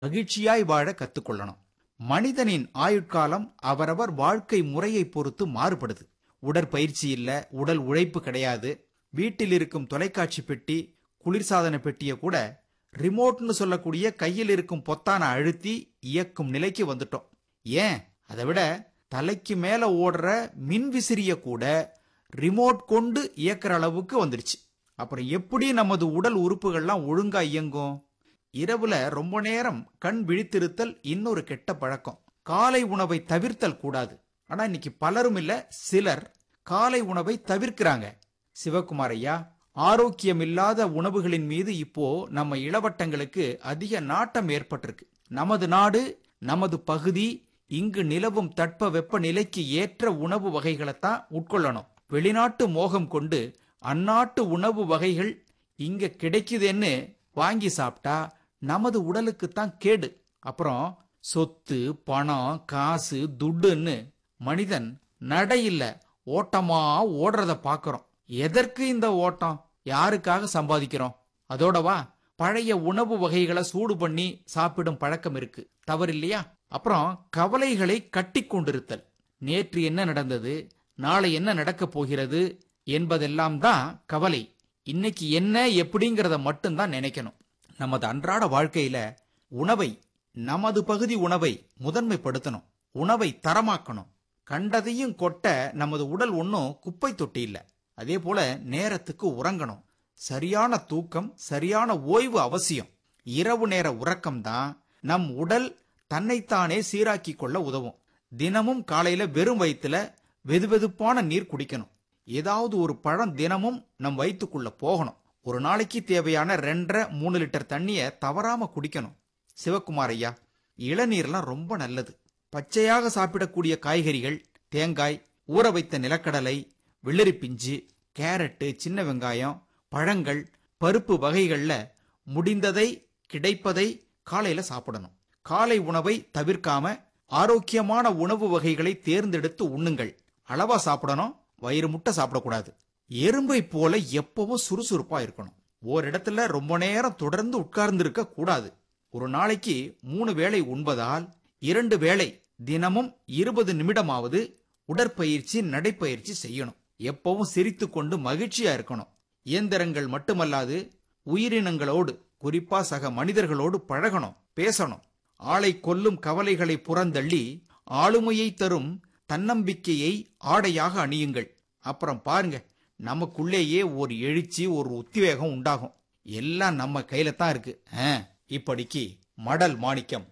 மகிழ்ச்சியாய் வாழ கத்துக்கொள்ளணும் மனிதனின் ஆயுட்காலம் அவரவர் வாழ்க்கை முறையை பொறுத்து மாறுபடுது உடற்பயிற்சி இல்ல உடல் உழைப்பு கிடையாது வீட்டில் இருக்கும் தொலைக்காட்சி பெட்டி குளிர்சாதன பெட்டியை கூட ரிமோட்னு சொல்லக்கூடிய கையில் இருக்கும் பொத்தான அழுத்தி இயக்கும் நிலைக்கு வந்துட்டோம் ஏன் அதை விட தலைக்கு மேல ஓடுற மின் விசிறிய கூட ரிமோட் கொண்டு இயக்குற அளவுக்கு வந்துருச்சு அப்புறம் எப்படி நமது உடல் உறுப்புகள்லாம் ஒழுங்கா இயங்கும் இரவுல ரொம்ப நேரம் கண் விழித்திருத்தல் இன்னொரு கெட்ட பழக்கம் காலை உணவை தவிர்த்தல் கூடாது ஆனா இன்னைக்கு பலரும் இல்ல சிலர் காலை உணவை தவிர்க்கிறாங்க சிவகுமார் ஐயா ஆரோக்கியமில்லாத உணவுகளின் மீது இப்போ நம்ம இளவட்டங்களுக்கு அதிக நாட்டம் ஏற்பட்டிருக்கு நமது நாடு நமது பகுதி இங்கு நிலவும் தட்ப வெப்ப நிலைக்கு ஏற்ற உணவு வகைகளைத்தான் உட்கொள்ளணும் வெளிநாட்டு மோகம் கொண்டு அந்நாட்டு உணவு வகைகள் இங்க கிடைக்குதுன்னு வாங்கி சாப்பிட்டா நமது உடலுக்கு தான் கேடு அப்புறம் சொத்து பணம் காசு துட்டுன்னு மனிதன் நடையில்ல ஓட்டமா ஓடுறத பாக்குறோம் எதற்கு இந்த ஓட்டம் யாருக்காக சம்பாதிக்கிறோம் அதோடவா பழைய உணவு வகைகளை சூடு பண்ணி சாப்பிடும் பழக்கம் இருக்கு தவறில்லையா அப்புறம் கவலைகளை கட்டி கொண்டிருத்தல் நேற்று என்ன நடந்தது நாளை என்ன நடக்கப் போகிறது என்பதெல்லாம் தான் கவலை இன்னைக்கு என்ன எப்படிங்கிறத மட்டும்தான் நினைக்கணும் நமது அன்றாட வாழ்க்கையில உணவை நமது பகுதி உணவை முதன்மைப்படுத்தணும் உணவை தரமாக்கணும் கண்டதையும் கொட்ட நமது உடல் ஒன்றும் குப்பை தொட்டி இல்ல அதே போல நேரத்துக்கு உறங்கணும் சரியான தூக்கம் சரியான ஓய்வு அவசியம் இரவு நேர உறக்கம் தான் நம் உடல் தன்னைத்தானே சீராக்கி கொள்ள உதவும் தினமும் காலையில வெறும் வயிற்றுல வெதுவெதுப்பான நீர் குடிக்கணும் ஏதாவது ஒரு பழம் தினமும் நம் வயிற்றுக்குள்ள போகணும் ஒரு நாளைக்கு தேவையான ரெண்டரை மூணு லிட்டர் தண்ணிய தவறாம குடிக்கணும் சிவக்குமார் ஐயா இளநீர்லாம் ரொம்ப நல்லது பச்சையாக சாப்பிடக்கூடிய காய்கறிகள் தேங்காய் ஊற வைத்த நிலக்கடலை வெள்ளரி பிஞ்சு கேரட்டு சின்ன வெங்காயம் பழங்கள் பருப்பு வகைகள்ல முடிந்ததை கிடைப்பதை காலையில சாப்பிடணும் காலை உணவை தவிர்க்காம ஆரோக்கியமான உணவு வகைகளை தேர்ந்தெடுத்து உண்ணுங்கள் அளவா சாப்பிடணும் வயிறு முட்டை சாப்பிடக்கூடாது எறும்பை போல எப்பவும் சுறுசுறுப்பா இருக்கணும் ஓரிடத்துல ரொம்ப நேரம் தொடர்ந்து உட்கார்ந்து இருக்க கூடாது ஒரு நாளைக்கு மூணு வேளை உண்பதால் இரண்டு வேளை தினமும் இருபது நிமிடமாவது உடற்பயிற்சி நடைப்பயிற்சி செய்யணும் எப்பவும் சிரித்துக்கொண்டு மகிழ்ச்சியா இருக்கணும் இயந்திரங்கள் மட்டுமல்லாது உயிரினங்களோடு குறிப்பா சக மனிதர்களோடு பழகணும் பேசணும் ஆளை கொல்லும் கவலைகளை புறந்தள்ளி ஆளுமையை தரும் தன்னம்பிக்கையை ஆடையாக அணியுங்கள் அப்புறம் பாருங்க நமக்குள்ளேயே ஒரு எழுச்சி ஒரு உத்வேகம் உண்டாகும் எல்லாம் நம்ம கையில தான் இருக்கு ஆ, இப்படிக்கு மடல் மாணிக்கம்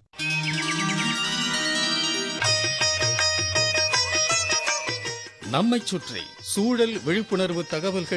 நம்மைச் சுற்றி சூழல் விழிப்புணர்வு தகவல்கள்